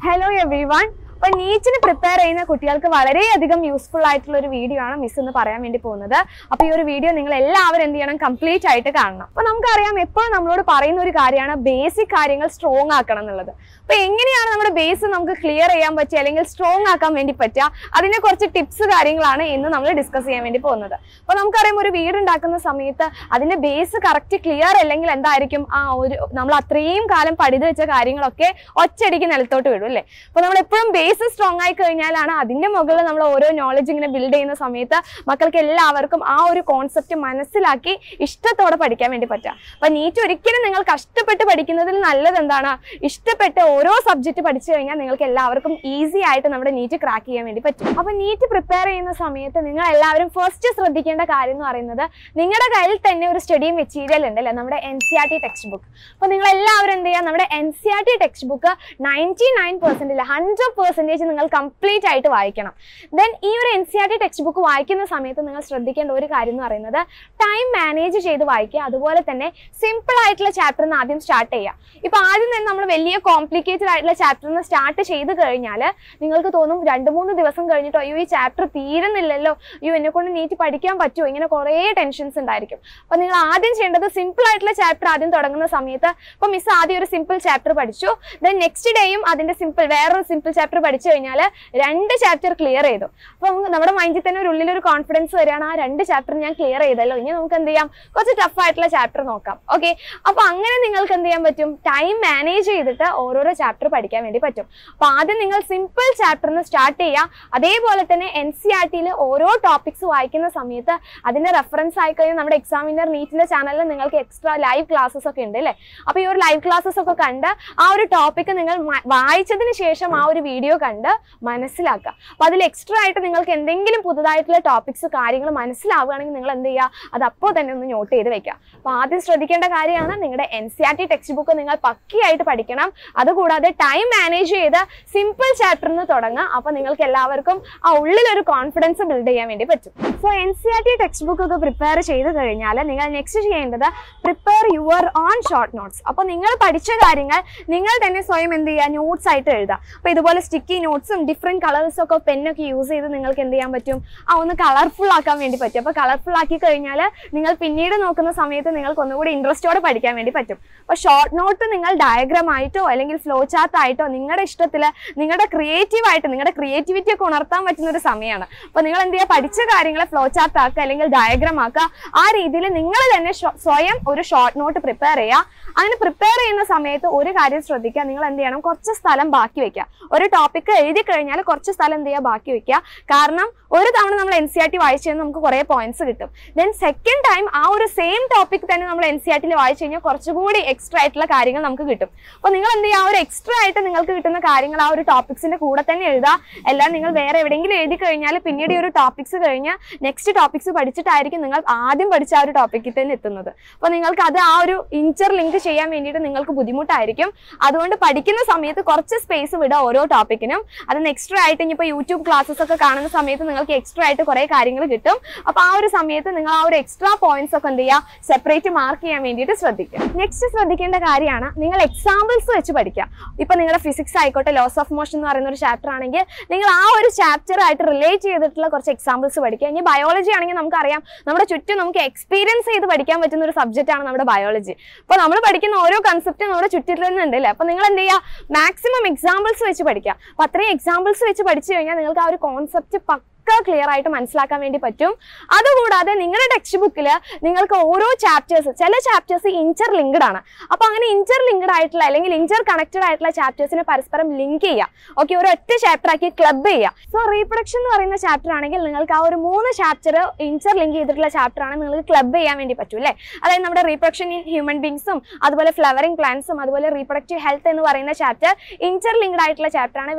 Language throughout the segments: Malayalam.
ഹലോ എവ്രി വൺ അപ്പൊ നീറ്റിന് പ്രിപ്പയർ ചെയ്യുന്ന കുട്ടികൾക്ക് വളരെയധികം യൂസ്ഫുൾ ആയിട്ടുള്ള ഒരു വീഡിയോ ആണ് മിസ് എന്ന് പറയാൻ വേണ്ടി പോകുന്നത് അപ്പൊ ഈ ഒരു വീഡിയോ നിങ്ങൾ എല്ലാവരും എന്ത് ചെയ്യണം കംപ്ലീറ്റ് ആയിട്ട് കാണണം അപ്പൊ നമുക്കറിയാം എപ്പോഴും നമ്മളോട് പറയുന്ന ഒരു കാര്യമാണ് ബേസിക് കാര്യങ്ങൾ സ്ട്രോങ് ആക്കണം എന്നുള്ളത് അപ്പൊ എങ്ങനെയാണ് നമ്മുടെ ബേസ് നമുക്ക് ക്ലിയർ ചെയ്യാൻ പറ്റുക അല്ലെങ്കിൽ സ്ട്രോങ് ആക്കാൻ വേണ്ടി പറ്റുക അതിന്റെ കുറച്ച് ടിപ്സ് കാര്യങ്ങളാണ് ഇന്ന് നമ്മൾ ഡിസ്കസ് ചെയ്യാൻ വേണ്ടി പോകുന്നത് അപ്പൊ നമുക്കറിയാം ഒരു വീട് ഉണ്ടാക്കുന്ന സമയത്ത് അതിന്റെ ബേസ് കറക്റ്റ് ക്ലിയർ അല്ലെങ്കിൽ എന്തായിരിക്കും ആ ഒരു നമ്മൾ അത്രയും കാലം പഠിച്ചു വെച്ച കാര്യങ്ങളൊക്കെ ഒറ്റയടിക്ക് നിലത്തോട്ട് വിടും അല്ലേ അപ്പൊ നമ്മൾ എപ്പോഴും ബേസ് സ്ട്രോങ് ആയി കഴിഞ്ഞാലാണ് അതിന്റെ മുകളിൽ നമ്മൾ ഓരോ നോളജ് ഇങ്ങനെ ബിൽഡ് ചെയ്യുന്ന സമയത്ത് മക്കൾക്ക് എല്ലാവർക്കും ആ ഒരു കോൺസെപ്റ്റ് മനസ്സിലാക്കി ഇഷ്ടത്തോടെ പഠിക്കാൻ വേണ്ടി പറ്റുക അപ്പൊ നീറ്റ് ഒരിക്കലും നിങ്ങൾ കഷ്ടപ്പെട്ട് പഠിക്കുന്നതിൽ നല്ലത് എന്താണ് ഇഷ്ടപ്പെട്ട് ഓരോ സബ്ജക്റ്റ് പഠിച്ചു കഴിഞ്ഞാൽ നിങ്ങൾക്ക് എല്ലാവർക്കും ഈസി ആയിട്ട് നമ്മുടെ നീറ്റ് ക്രാക്ക് ചെയ്യാൻ വേണ്ടി പറ്റും അപ്പൊ നീറ്റ് പ്രിപ്പയർ ചെയ്യുന്ന സമയത്ത് നിങ്ങൾ എല്ലാവരും ഫസ്റ്റ് ശ്രദ്ധിക്കേണ്ട കാര്യം എന്ന് പറയുന്നത് നിങ്ങളുടെ കയ്യിൽ തന്നെ ഒരു സ്റ്റഡി മെറ്റീരിയൽ ഉണ്ട് അല്ലേ നമ്മുടെ N C R T textbook അപ്പൊ നിങ്ങൾ എല്ലാവരും എന്ത് ചെയ്യുക നമ്മുടെ N C R T textbook ninety nine പെർസെൻറ്റിൽ ഹൺഡ്രഡ് പെർസെൻറ്റേജ് നിങ്ങൾ കംപ്ലീറ്റ് ആയിട്ട് വായിക്കണം ദെൻ ഈ ഒരു N C R T textbook വായിക്കുന്ന സമയത്ത് നിങ്ങൾ ശ്രദ്ധിക്കേണ്ട ഒരു കാര്യം എന്ന് പറയുന്നത് ടൈം മാനേജ് ചെയ്ത് വായിക്കുക അതുപോലെ തന്നെ സിമ്പിൾ ആയിട്ടുള്ള ചാപ്റ്റർ നിന്ന് ആദ്യം സ്റ്റാർട്ട് ചെയ്യുക ഇപ്പൊ ആദ്യം തന്നെ നമ്മൾ വലിയ കോംപ്ലിക്കേറ്റഡ് ആയിട്ടുള്ള ചാപ്റ്റർ നിന്ന് സ്റ്റാർട്ട് ചെയ്ത് കഴിഞ്ഞാൽ നിങ്ങൾക്ക് തോന്നും രണ്ട് മൂന്ന് ദിവസം കഴിഞ്ഞിട്ടോ അയ്യോ ഈ ചാപ്റ്റർ തീരുന്നില്ലല്ലോ അയ്യോ എന്നെ കൊണ്ട് നീറ്റ് പഠിക്കാൻ പറ്റുമോ ഇങ്ങനെ കുറേ ടെൻഷൻസ് ഉണ്ടായിരിക്കും അപ്പൊ നിങ്ങൾ ആദ്യം ചെയ്യേണ്ടത് സിമ്പിൾ ആയിട്ടുള്ള ചാപ്റ്റർ ആദ്യം തുടങ്ങുന്ന സമയത്ത് ഇപ്പൊ മിസ് ആദ്യം ഒരു സിമ്പിൾ ചാപ്റ്റർ പഠിച്ചു ദെൻ നെക്സ്റ്റ് ഡേയും അതിന്റെ സിമ്പിൾ വേറൊരു സിമ്പിൾ ചാപ്റ്റർ പഠിച്ചു കഴിഞ്ഞാൽ രണ്ട് ചാപ്റ്റർ ക്ലിയർ ചെയ്തു അപ്പൊ നമുക്ക് നമ്മുടെ മൈൻഡിൽ തന്നെ ഒരു ഉള്ളിൽ ഒരു കോൺഫിഡൻസ് വരികയാണ് ആ രണ്ട് ചാപ്റ്റർ ഞാൻ ക്ലിയർ ചെയ്തല്ലോ ഇനി നമുക്ക് എന്ത് ചെയ്യാം കുറച്ച് ടഫ് ആയിട്ടുള്ള ചാപ്റ്റർ നോക്കാം ഓക്കെ അപ്പൊ അങ്ങനെ നിങ്ങൾക്ക് എന്ത് ചെയ്യാൻ പറ്റും ടൈം മാനേജ് ചെയ്തിട്ട് ഓരോരോ ചാപ്റ്റർ പഠിക്കാൻ വേണ്ടി പറ്റും അപ്പൊ ആദ്യം നിങ്ങൾ സിമ്പിൾ ചാപ്റ്ററിന് സ്റ്റാർട്ട് ചെയ്യുക അതേപോലെ തന്നെ എൻ സി ആർ ടിയിൽ ഓരോ ടോപ്പിക്സ് വായിക്കുന്ന സമയത്ത് അതിന്റെ റെഫറൻസ് ആയി കഴിഞ്ഞാൽ നമ്മുടെ എക്സാമിനർ നീറ്റിന്റെ ചാനലിൽ നിങ്ങൾക്ക് എക്സ്ട്രാ ലൈവ് ക്ലാസ്സസ് ഒക്കെ ഉണ്ട് അല്ലേ അപ്പൊ ഈ ഒരു ലൈവ് ക്ലാസ്സസ് ഒക്കെ കണ്ട് ആ ഒരു ടോപ്പിക് നിങ്ങൾ മ- വായിച്ചതിന് ശേഷം ആ ഒരു വീഡിയോ കണ്ട് മനസ്സിലാക്കുക അപ്പൊ അതിൽ എക്സ്ട്രാ ആയിട്ട് നിങ്ങൾക്ക് എന്തെങ്കിലും പുതുതായിട്ടുള്ള ടോപ്പിക്സ് കാര്യങ്ങൾ മനസ്സിലാവുകയാണെങ്കിൽ നിങ്ങൾ എന്ത് ചെയ്യുക അത് അപ്പോൾ തന്നെ ഒന്ന് നോട്ട് ചെയ്ത് വെക്കുക അപ്പൊ ആദ്യം ശ്രദ്ധിക്കേണ്ട കാര്യമാണ് നിങ്ങളുടെ N C R T textbook നിങ്ങൾ പക്കിയായിട്ട് പഠിക്കണം അതുകൂടാതെ ടൈം മാനേജ് ചെയ്ത് സിമ്പിൾ ചാപ്റ്ററിൽ നിന്ന് തുടങ്ങുക അപ്പൊ നിങ്ങൾക്ക് എല്ലാവർക്കും ആ ഉള്ളിലൊരു കോൺഫിഡൻസ് ബിൽഡ് ചെയ്യാൻ വേണ്ടി പറ്റും so N C R T textbook ഒക്കെ പ്രിപ്പയർ ചെയ്ത് കഴിഞ്ഞാൽ നിങ്ങൾ നെക്സ്റ്റ് ചെയ്യേണ്ടത് prepare your own short notes അപ്പോൾ നിങ്ങൾ പഠിച്ച കാര്യങ്ങൾ നിങ്ങൾ തന്നെ സ്വയം എന്ത് ചെയ്യുക നോട്ട്സ് ആയിട്ട് എഴുതുക അപ്പോൾ ഇതുപോലെ സ്റ്റിക്കി നോട്ട്സും ഡിഫറെൻറ്റ് കളേഴ്സും ഒക്കെ പെന്നൊക്കെ യൂസ് ചെയ്ത് നിങ്ങൾക്ക് എന്ത് ചെയ്യാൻ പറ്റും ആ ഒന്ന് കളർഫുൾ ആക്കാൻ വേണ്ടി പറ്റും അപ്പോൾ കളർഫുൾ ആക്കി കഴിഞ്ഞാൽ നിങ്ങൾ പിന്നീട് നോക്കുന്ന സമയത്ത് നിങ്ങൾക്ക് ഒന്നുകൂടി ഇൻട്രസ്റ്റോടെ പഠിക്കാൻ വേണ്ടി പറ്റും അപ്പോൾ ഷോർട്ട് നോട്ട് നിങ്ങൾ ഡയഗ്രാം ആയിട്ടോ അല്ലെങ്കിൽ ഫ്ലോ ചാർട്ട് ആയിട്ടോ നിങ്ങളുടെ ഇഷ്ടത്തിൽ നിങ്ങളുടെ ക്രിയേറ്റീവ് ആയിട്ട് നിങ്ങളുടെ ക്രിയേറ്റിവിറ്റി ഒക്കെ ഉണർത്താൻ പറ്റുന്ന ഒരു സമയമാണ് അപ്പോൾ നിങ്ങൾ എന്ത് ചെയ്യുക പഠിച്ച കാര്യങ്ങളെ ഫ്ലോ ചാർട്ട് ആക്കുക അല്ലെങ്കിൽ ഡയഗ്രാം ആക്കുക ആ രീതിയിൽ നിങ്ങൾ തന്നെ സ്വ- സ്വയം ഒരു ഷോർട്ട് നോട്ട് പ്രിപ്പയർ ചെയ്യുക അങ്ങനെ പ്രിപ്പയർ ചെയ്യുന്ന സമയത്ത് ഒരു കാര്യം ശ്രദ്ധിക്കുക നിങ്ങൾ എന്ത് ചെയ്യണം കുറച്ച് സ്ഥലം ബാക്കി വെക്കുക ഒരു ടോപ്പിക്ക് എഴുതി കഴിഞ്ഞാൽ കുറച്ച് സ്ഥലം എന്ത് ചെയ്യുക ബാക്കി വെക്കുക കാരണം ഒരു തവണ നമ്മൾ എൻ സി ആർ ടി വായിച്ചു കഴിഞ്ഞാൽ നമുക്ക് കുറേ പോയിന്റ്സ് കിട്ടും ദെൻ സെക്കൻഡ് ടൈം ആ ഒരു സെയിം ടോപ്പിക് തന്നെ നമ്മൾ എൻ സി ആർ ടിയിൽ വായിച്ചു കഴിഞ്ഞാൽ കുറച്ചുകൂടി എക്സ്ട്രാ ആയിട്ടുള്ള കാര്യങ്ങൾ നമുക്ക് കിട്ടും അപ്പോൾ നിങ്ങൾ എന്ത് ചെയ്യുക ആ ഒരു എക്സ്ട്രാ ആയിട്ട് നിങ്ങൾക്ക് കിട്ടുന്ന കാര്യങ്ങൾ ആ ഒരു ടോപ്പിക്സിന്റെ കൂടെ തന്നെ എഴുതുക എല്ലാം നിങ്ങൾ വേറെ എവിടെയെങ്കിലും എഴുതി കഴിഞ്ഞാൽ പിന്നീട് ഈ ഒരു ടോപ്പിക്സ് കഴിഞ്ഞ് നെക്സ്റ്റ് ടോപ്പിക്സ് പഠിച്ചിട്ടായിരിക്കും നിങ്ങൾ ആദ്യം പഠിച്ച ആ ഒരു ടോപ്പിക്കിൽ തന്നെ എത്തുന്നത് അപ്പോൾ നിങ്ങൾക്ക് അത് ആ ഒരു ഇന്റർ ലിങ്ക് ചെയ്യാൻ വേണ്ടിയിട്ട് നിങ്ങൾക്ക് ബുദ്ധിമുട്ടായിരിക്കും അതുകൊണ്ട് പഠിക്കുന്ന സമയത്ത് കുറച്ച് സ്പേസ് വിടുക ഓരോ ടോപ്പിക്കിനും അതിന് എക്സ്ട്രാ ആയിട്ട് ഇനിയിപ്പോൾ യൂട്യൂബ് ക്ലാസ്സസ് ഒക്കെ കാണുന്ന സമയത്ത് നിങ്ങൾക്ക് എക്സ്ട്രാ ആയിട്ട് കുറേ കാര്യങ്ങൾ കിട്ടും അപ്പോൾ ആ ഒരു സമയത്ത് നിങ്ങൾ ആ ഒരു എക്സ്ട്രാ പോയിന്റ്സ് ഒക്കെ എന്ത് ചെയ്യുക സെപ്പറേറ്റ് മാർക്ക് ചെയ്യാൻ വേണ്ടിയിട്ട് ശ്രദ്ധിക്കുക നെക്സ്റ്റ് ശ്രദ്ധിക്കേണ്ട കാര്യമാണ് നിങ്ങൾ എക്സാമ്പിൾസ് വെച്ച് പഠിക്കുക ഇപ്പൊ നിങ്ങളുടെ ഫിസിക്സ് ആയിക്കോട്ടെ ലോസ് ഓഫ് മോഷൻ എന്ന് പറയുന്ന ഒരു ചാപ്റ്റർ ആണെങ്കിൽ നിങ്ങൾ ആ ഒരു ചാപ്റ്റർ ആയിട്ട് റിലേറ്റ് ചെയ്തിട്ടുള്ള കുറച്ച് എക്സാമ്പിൾസ് പഠിക്കുക ഇനി ബയോളജി ആണെങ്കിൽ നമുക്കറിയാം നമ്മുടെ ചുറ്റും നമുക്ക് എക്സ്പീരിയൻസ് ചെയ്ത് പഠിക്കാൻ പറ്റുന്ന ഒരു സബ്ജക്റ്റ് ആണ് നമ്മുടെ ബയോളജി അപ്പോൾ നമ്മൾ പഠിക്കുന്ന ഓരോ കൺസെപ്റ്റും നമ്മുടെ ചുറ്റിൽ തന്നെ ഉണ്ട് അല്ലേ അപ്പോൾ നിങ്ങൾ എന്ത് ചെയ്യുക മാക്സിമം എക്സാമ്പിൾസ് വെച്ച് പഠിക്കുക അപ്പോൾ അത്രയും എക്സാമ്പിൾസ് വെച്ച് പഠിച്ചു കഴിഞ്ഞാൽ നിങ്ങൾക്ക് ആ ഒരു കോൺസെപ്റ്റ് പക്ക ക്ലിയർ ആയിട്ട് മനസ്സിലാക്കാൻ വേണ്ടി പറ്റും അതുകൂടാതെ നിങ്ങളുടെ ടെക്സ്റ്റ് ബുക്കിൽ നിങ്ങൾക്ക് ഓരോ ചാപ്റ്റേഴ്സ് ചില ചാപ്റ്റേഴ്സ് ഇന്റർ ലിങ്ക്ഡ് ആണ് അപ്പോൾ അങ്ങനെ ഇന്റർ ലിങ്ക്ഡ് ആയിട്ടുള്ള അല്ലെങ്കിൽ ഇന്റർ കണക്റ്റഡ് ആയിട്ടുള്ള ചാപ്റ്റേഴ്സിനെ പരസ്പരം ലിങ്ക് ചെയ്യുക ഓക്കെ ഒരു ഒറ്റ ചാപ്റ്റർ ആക്കി ക്ലബ് ചെയ്യുക സോ റീപ്രൊഡക്ഷൻ എന്ന് പറയുന്ന ചാപ്റ്റർ ആണെങ്കിൽ നിങ്ങൾക്ക് ആ ഒരു മൂന്ന് ചാപ്റ്റർ ഇന്റർ ലിങ്ക് ചെയ്തിട്ടുള്ള ചാപ്റ്റർ ആണ് നിങ്ങൾക്ക് ക്ലബ് ചെയ്യാൻ വേണ്ടി പറ്റും അല്ലേ അതായത് നമ്മുടെ റീപ്രൊഡക്ഷൻ ഇൻ ഹ്യൂമൻ ബീങ്സും അതുപോലെ ഫ്ലവറിംഗ് പ്ലാന്റ്സും അതുപോലെ റീപ്രൊഡക്റ്റീവ് ഹെൽത്ത് എന്ന് പറയുന്ന ചാപ്റ്റർ ഇന്റർ ലിങ്ക്ഡ് ആയിട്ടുള്ള ചാപ്റ്റർ ആണ്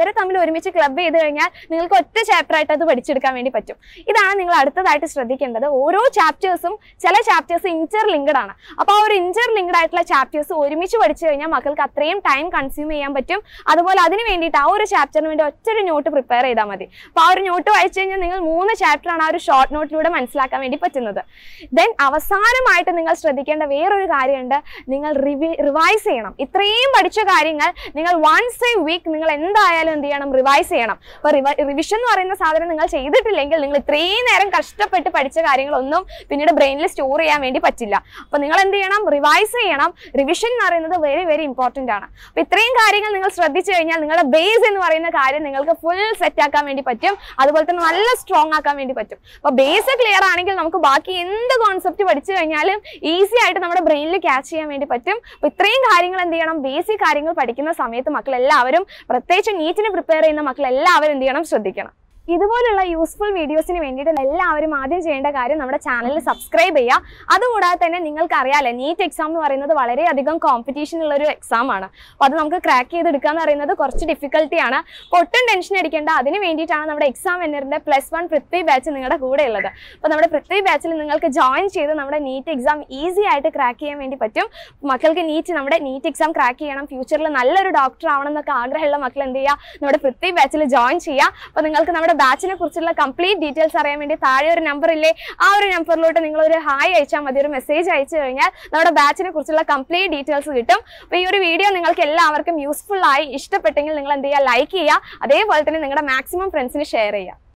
ഇവരെ തമ്മിൽ ഒരുമിച്ച് ക്ലബ് ചെയ്ത് കഴിഞ്ഞാൽ നിങ്ങൾക്ക് ഒറ്റ ചാപ്റ്റർ ആയിട്ട് അത് പഠിച്ചെടുക്കാൻ വേണ്ടി പറ്റും ഇതാണ് നിങ്ങൾ അടുത്തതായിട്ട് ശ്രദ്ധിക്കേണ്ടത് ഓരോ ചാപ്റ്റേഴ്സും ചില ചാപ്റ്റേഴ്സ് ഇന്റർ ലിങ്ക്ഡ് ആണ് അപ്പോൾ ആ ഒരു ഇന്റർ ലിങ്ക്ഡ് ആയിട്ടുള്ള ചാപ്റ്റേഴ്സ് ഒരുമിച്ച് പഠിച്ചു കഴിഞ്ഞാൽ മക്കൾക്ക് അത്രയും ടൈം കൺസ്യൂം ചെയ്യാൻ പറ്റും അതുപോലെ അതിന് വേണ്ടിയിട്ട് ആ ഒരു ചാപ്റ്ററിന് വേണ്ടി ഒറ്റൊരു നോട്ട് പ്രിപ്പയർ ചെയ്താൽ മതി അപ്പോൾ ആ ഒരു നോട്ട് വായിച്ചു കഴിഞ്ഞാൽ നിങ്ങൾ മൂന്ന് ചാപ്റ്ററാണ് ആ ഒരു ഷോർട്ട് നോട്ടിലൂടെ മനസ്സിലാക്കാൻ വേണ്ടി പറ്റുന്നത് ദെൻ അവസാനമായിട്ട് നിങ്ങൾ ശ്രദ്ധിക്കേണ്ട വേറൊരു കാര്യമുണ്ട് നിങ്ങൾ റിവി റിവൈസ് ചെയ്യണം ഇത്രയും പഠിച്ച കാര്യങ്ങൾ നിങ്ങൾ വൺസ് എ വീക്ക് നിങ്ങൾ എന്തായാലും എന്ത് ചെയ്യണം റിവൈസ് ചെയ്യണം അപ്പോൾ റിവിഷൻ എന്ന് പറയുന്ന സാധനം നിങ്ങൾ ചെയ്തിട്ടില്ലെങ്കിൽ നിങ്ങൾ ഇത്രയും നേരം കഷ്ടപ്പെട്ട് പഠിച്ച കാര്യങ്ങളൊന്നും പിന്നീട് ബ്രെയിനിൽ സ്റ്റോർ ചെയ്യാൻ വേണ്ടി പറ്റില്ല അപ്പോൾ നിങ്ങൾ എന്ത് ചെയ്യണം റിവൈസ് ചെയ്യണം റിവിഷൻ എന്ന് പറയുന്നത് വെരി വെരി ഇമ്പോർട്ടൻ്റ് ആണ് അപ്പോൾ ഇത്രയും കാര്യങ്ങൾ നിങ്ങൾ ശ്രദ്ധിച്ചു കഴിഞ്ഞാൽ നിങ്ങളുടെ ബേസ് എന്ന് പറയുന്ന കാര്യം നിങ്ങൾക്ക് ഫുൾ സെറ്റ് ആക്കാൻ വേണ്ടി പറ്റും അതുപോലെ തന്നെ നല്ല സ്ട്രോങ് ആക്കാൻ വേണ്ടി പറ്റും അപ്പോൾ ബേസ് ക്ലിയർ ആണെങ്കിൽ നമുക്ക് ബാക്കി എന്ത് കോൺസെപ്റ്റ് പഠിച്ചു കഴിഞ്ഞാലും ഈസി ആയിട്ട് നമ്മുടെ ബ്രെയിനിൽ ക്യാച്ച് ചെയ്യാൻ വേണ്ടി പറ്റും അപ്പോൾ ഇത്രയും കാര്യങ്ങൾ എന്ത് ചെയ്യണം ബേസിക് കാര്യങ്ങൾ പഠിക്കുന്ന സമയത്ത് മക്കൾ എല്ലാവരും പ്രത്യേകിച്ച് നീറ്റിന് പ്രിപ്പയർ ചെയ്യുന്ന മക്കൾ എല്ലാവരും എന്ത് ചെയ്യണം ശ്രദ്ധിക്കണം ഇതുപോലുള്ള യൂസ്ഫുൾ വീഡിയോസിന് വേണ്ടിയിട്ട് എല്ലാവരും ആദ്യം ചെയ്യേണ്ട കാര്യം നമ്മുടെ ചാനൽ സബ്സ്ക്രൈബ് ചെയ്യുക അതുകൂടാതെ തന്നെ നിങ്ങൾക്ക് അറിയാലോ നീറ്റ് എക്സാം എന്ന് പറയുന്നത് വളരെയധികം കോമ്പറ്റീഷൻ ഉള്ള ഒരു എക്സാം ആണ് അപ്പോൾ അത് നമുക്ക് ക്രാക്ക് ചെയ്തെടുക്കുക എന്ന് പറയുന്നത് കുറച്ച് ഡിഫിക്കൽട്ടിയാണ് അപ്പോൾ ഒട്ടും ടെൻഷൻ അടിക്കേണ്ട അതിന് വേണ്ടിയിട്ടാണ് നമ്മുടെ എക്സാം എന്നറിൻ്റെ പ്ലസ് വൺ പൃഥ്വി ബാച്ച് നിങ്ങളുടെ കൂടെ ഉള്ളത് അപ്പോൾ നമ്മുടെ പൃഥ്വി ബാച്ചിൽ നിങ്ങൾക്ക് ജോയിൻ ചെയ്ത് നമ്മുടെ നീറ്റ് എക്സാം ഈസി ആയിട്ട് ക്രാക്ക് ചെയ്യാൻ വേണ്ടി പറ്റും മക്കൾക്ക് നീറ്റ് നമ്മുടെ നീറ്റ് എക്സാം ക്രാക്ക് ചെയ്യണം ഫ്യൂച്ചറിൽ നല്ലൊരു ഡോക്ടർ ആവണം എന്നൊക്കെ ആഗ്രഹമുള്ള മക്കൾ എന്ത് ചെയ്യുക നമ്മുടെ പൃഥ്വി ബാച്ചിൽ ജോയിൻ ചെയ്യുക അപ്പോൾ നിങ്ങൾക്ക് നമ്മുടെ ബാച്ചിനെ കുറിച്ചുള്ള കംപ്ലീറ്റ് ഡീറ്റെയിൽസ് അറിയാൻ വേണ്ടി താഴെ ഒരു നമ്പർ ഇല്ലേ ആ ഒരു നമ്പറിലോട്ട് നിങ്ങൾ ഒരു ഹായ് അയച്ചാൽ മതി ഒരു മെസ്സേജ് അയച്ചു കഴിഞ്ഞാൽ നമ്മുടെ ബാച്ചിനെ കുറിച്ചുള്ള കംപ്ലീറ്റ് ഡീറ്റെയിൽസ് കിട്ടും അപ്പോൾ ഈ ഒരു വീഡിയോ നിങ്ങൾക്ക് എല്ലാവർക്കും യൂസ്ഫുൾ ആയി ഇഷ്ടപ്പെട്ടെങ്കിൽ നിങ്ങൾ എന്ത് ചെയ്യുക ലൈക്ക് ചെയ്യുക അതേപോലെ തന്നെ നിങ്ങളുടെ മാക്സിമം ഫ്രണ്ട്സിന് ഷെയർ ചെയ്യുക